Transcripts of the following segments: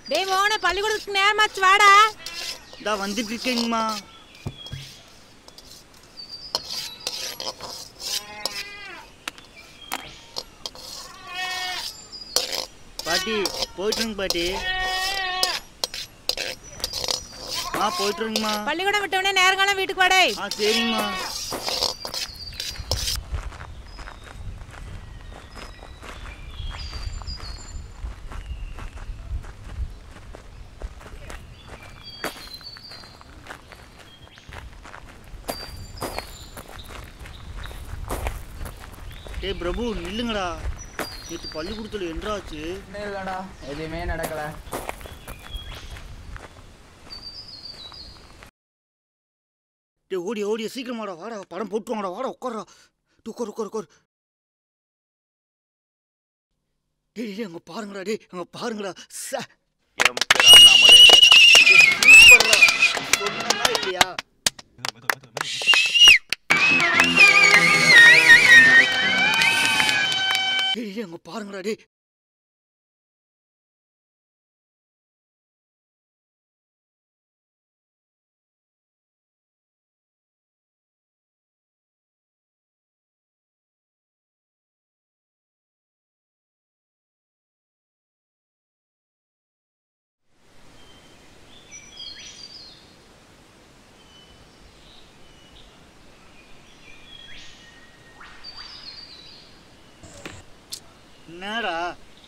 டேய் மோகன பள்ளிக்கூடத்துக்கு நேரமாச்சு வாடா இதா வந்துட்டு இருக்கேங்கம்மா பாட்டி போயிட்டுருங்க பாட்டி ஆ போயிட்டுருங்கம்மா பள்ளிக்கூடம் விட்டவனே நேரங்காலம் வீட்டுக்கு வாடே ஆ சரிங்கம்மா டேய் பிரபு நில்லுங்கடா நேற்று பள்ளிக்கூடத்தில் என்றாச்சு ஒன்றும் இல்லைடா எதுவுமே நடக்கல டேய் ஓடி ஓடி சீக்கிரமாடா வாடா படம் போட்டுவாங்கடா வாடா உட்கார்றா டேய், உட்கார் உட்கார் உட்கார் டேய் டேய் அங்கே பாருங்கடா டேய் அங்கே பாருங்கடா ச என் பேர் அண்ணாமலை சூப்பர்டா சொன்னா இல்லையா டேய் டேய் அங்கே பாருங்கடா டேய் என்னடா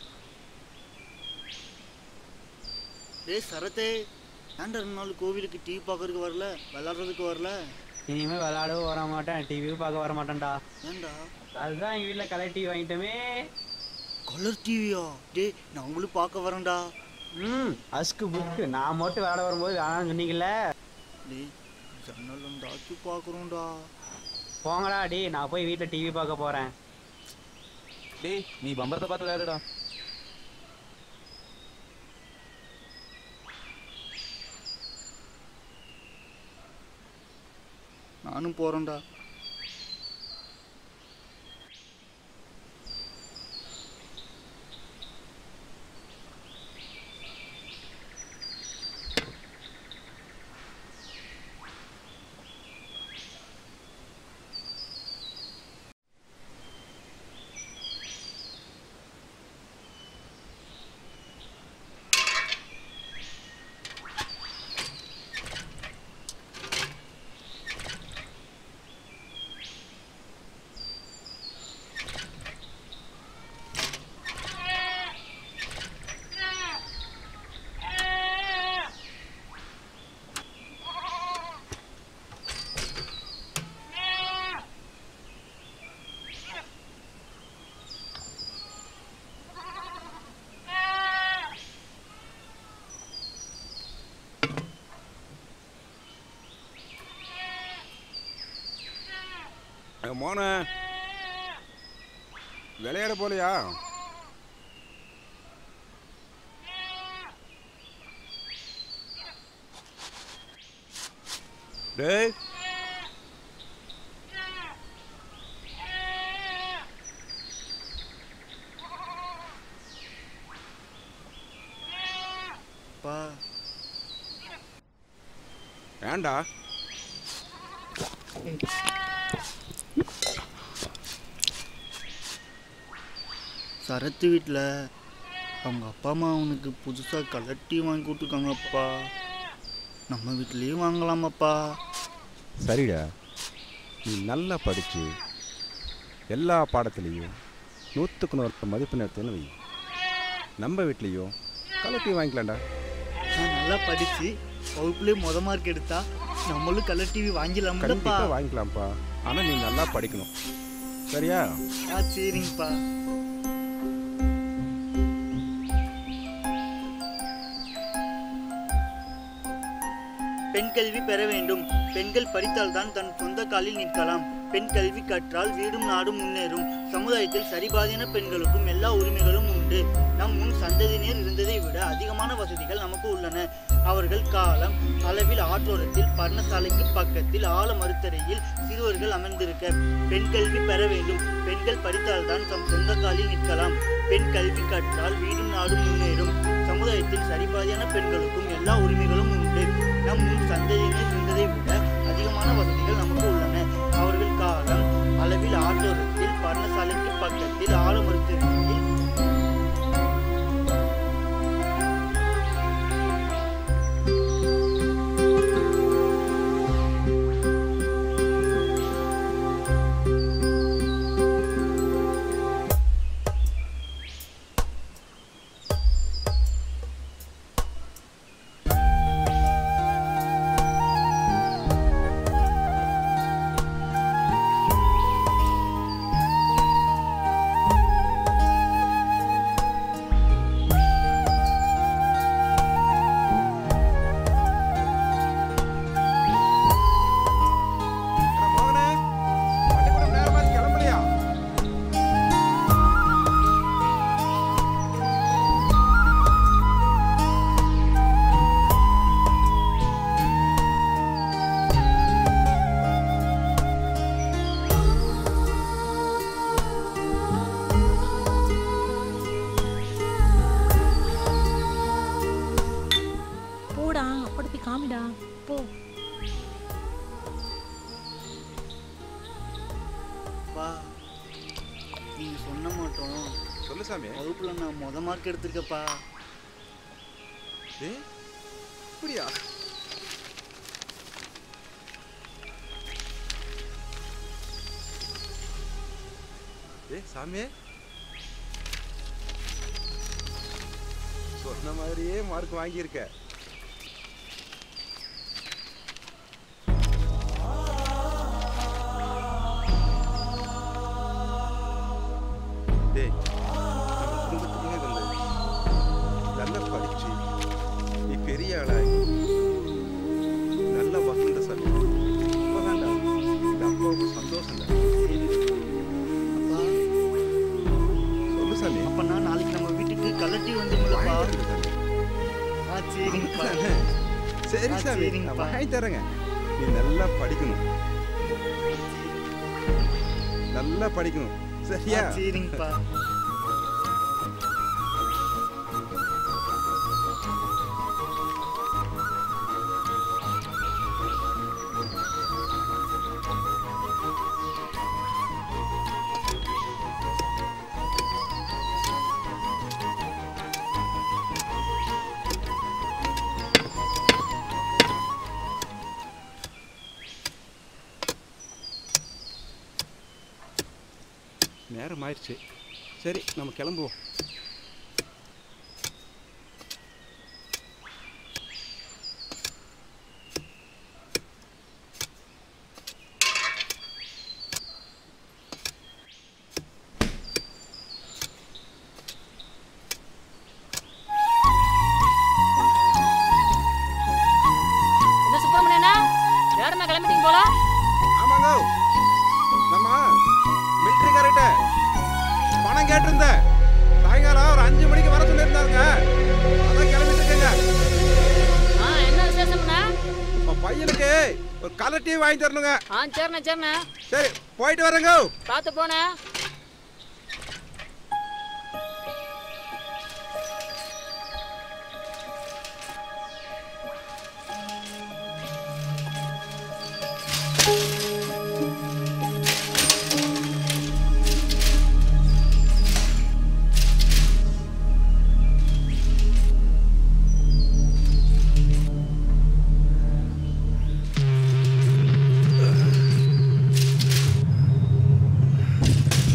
டேய் சரத்தே ஏன்டா ரெண்டு நாள் கோவிலுக்கு டீ பார்க்கறதுக்கு வரல விளாட்றதுக்கு வரல இனிமே விளையாடவும் வர மாட்டேன் டிவியும் பார்க்க வர மாட்டேன்டா ஏன்டா அதுதான் எங்க வீட்ல கலர் டிவி வாங்கிட்டோமே கலர் டிவியா டேய் நாங்களும் பார்க்க வரேன்டா ம் அஸ்கு புக்கு நான் மட்டும் விளையாட வரும்போது வேணாம்னு சொன்னீங்கல்ல டேய் ஜன்னல் இருந்தாச்சும் பார்க்குறோம்டா போங்கடா டி நான் போய் வீட்ல டிவி பார்க்க போறேன் டேய் நீ பம்பரத்தை பார்த்து விளையாடுடா நானும் போகிறேன்டா மோன விளையாட போலையா டேய் பா ஏன்டா சரத்து வீட்டில் அவங்க அப்பா அம்மா அவனுக்கு புதுசாக கலர் டீ வாங்கி கொடுத்துருக்காங்கப்பா நம்ம வீட்லேயும் வாங்கலாமாப்பா சரிடா நீ நல்லா படித்து எல்லா பாடத்துலேயும் நூற்றுக்கு நூறு மதிப்பெண் எடுத்துன்னு வை நம்ம வீட்லேயும் கலட்டி வாங்கிக்கலாம்டா நான் நல்லா படித்து வகுப்புலேயே மொத மார்க் எடுத்தா நம்மளும் கலர் டிவி வாங்கிடலாம்லப்பா கண்டிப்பாக வாங்கிக்கலாம்ப்பா ஆனால் நீ நல்லா படிக்கணும் சரியா ஆ சரிங்கப்பா பெண் கல்வி பெற வேண்டும் பெண்கள் படித்தால்தான் தன் சொந்த காலில் நிற்கலாம் பெண் கல்வி கற்றால் வீடும் நாடும் முன்னேறும் சமுதாயத்தில் சரிபாதியான பெண்களுக்கும் எல்லா உரிமைகளும் உண்டு நம் முன் சந்ததியினர் இருந்ததை விட அதிகமான வசதிகள் நமக்கு உள்ளன அவர்கள் காலம் அளவில் ஆற்றோரத்தில் பர்ணசாலைக்கு பக்கத்தில் ஆழ மறுத்தரையில் சிறுவர்கள் அமர்ந்திருக்க பெண் கல்வி பெற வேண்டும் பெண்கள் படித்தால்தான் தம் சொந்த காலில் நிற்கலாம் பெண் கல்வி கற்றால் வீடும் நாடும் முன்னேறும் சமுதாயத்தில் சரிபாதியான பெண்களுக்கும் எல்லா உரிமைகளும் உண்டு நம் முன் சந்ததியினர் இருந்ததை விட அதிகமான வசதிகள் நமக்கு உள்ளன அவர்கள் காலம் அளவில் ஆற்றோரத்தில் பர்ணசாலைக்கு பக்கத்தில் ஆழ மறுத்தரையில் மோகனே பள்ளிக்கூடம் நேரமாச்சு கிளம்பலையா போடா அப்படி போய் காமிடா போ பா நீங்க சொன்ன மாட்டோம் சொல்லு சாமி வகுப்புல நான் முத மார்க் எடுத்திருக்கப்பா ஏ அப்படியா ஏ சாமி சொன்ன மாதிரியே மார்க் வாங்கியிருக்க டேய் நம்ம குடும்பத்துக்குன்னே வந்தது நல்லா படிச்சு நீ பெரிய ஆளாகி நல்ல வசந்த சாமி இப்போதான்டா இந்த அப்பாவுக்கு சந்தோஷம் அப்பா சொல்லு சாமி அப்பனா நாளைக்கு நம்ம வீட்டுக்கு கலட்டி வந்துங்களப்பா வாங்கி தரேன் சாமி. ஆ சரிங்கப்பா தானே? சரி ஆ, சாமி நான் சரிங்கப்பா. வாங்கி தரேங்க நீ நல்லா படிக்கணும் நல்லா படிக்கணும் ஆ, சரியா சரிங்கப்பா நேரம் ஆயிடுச்சு சரி நம்ம கிளம்புவோம் என்ன சுப்பிரமணியனா வேடமா கிளம்பிட்டீங்க போல ஆமாங்க நம்ம மிலிட்ரி கரெக்ட பணம் கேட்டிருந்த சாயங்காலம் ஒரு அஞ்சு மணிக்கு வர சொல்லியிருந்தாங்க அதான் கிளம்பிட்டு இருக்கேங்க ஆ என்ன விசேஷம்னா உன் பையனுக்கு ஒரு கலர் டிவி வாங்கி தரணுங்க ஆ சரிண்ணே சரிண்ணே சரி போயிட்டு வரேங்க பார்த்து போனேன் ஆ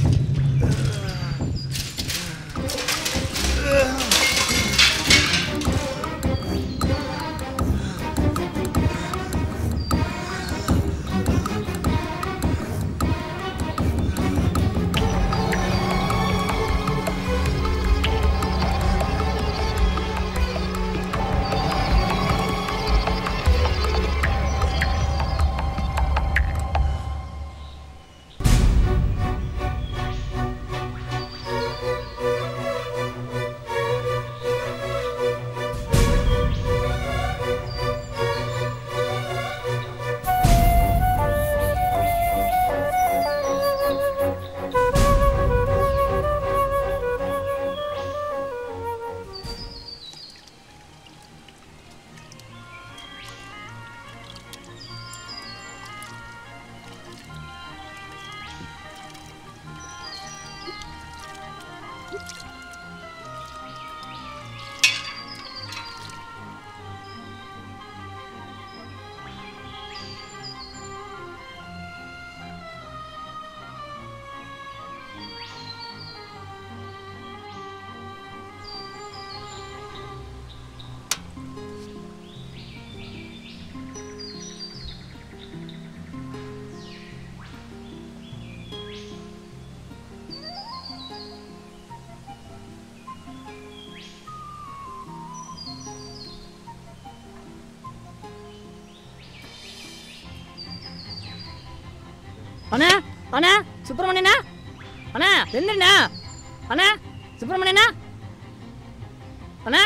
அண்ணா அண்ணா சுப்பிரமணியண்ணா அண்ணா எந்திரண்ணா அண்ணா சுப்பிரமணியண்ணா அண்ணா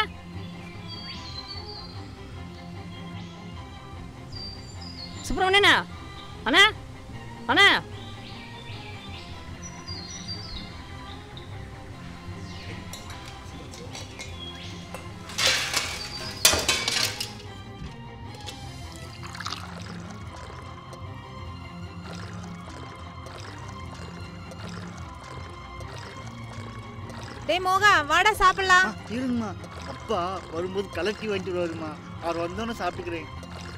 சுப்பிரமணியண்ணா அண்ணா அண்ணா டேய் மோகா வாடா சாப்பிடலாம் ஆ, இருங்கம்மா அப்பா வரும்போது கலக்கி வாங்கிட்டு வருவாருமா அவர் வந்தோன்னே சாப்பிட்டுக்கிறேன்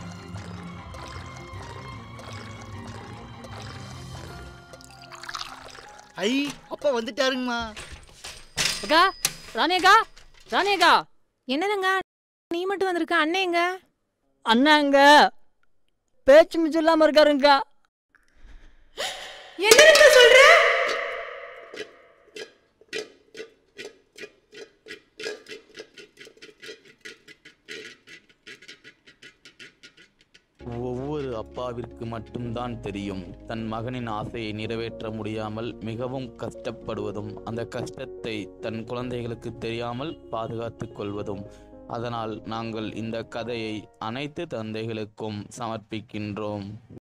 ஐ அப்பா வந்துட்டாருங்கம்மா அக்கா ராணி அக்கா ராணி அக்கா என்னதுங்க நீ மட்டும் வந்திருக்க அண்ணே எங்க அண்ணா அங்க பேச்சு மிச்சம் இல்லாம இருக்காருங்கக்கா என்னங்க சொல்ற ஒவ்வொரு அப்பாவிற்கு மட்டும்தான் தெரியும் தன் மகனின் ஆசையை நிறைவேற்ற முடியாமல் மிகவும் கஷ்டப்படுவதும் அந்த கஷ்டத்தை தன் குழந்தைகளுக்கு தெரியாமல் பாதுகாத்துக் கொள்வதும் அதனால் நாங்கள் இந்த கதையை அனைத்து தந்தைகளுக்கும் சமர்ப்பிக்கின்றோம்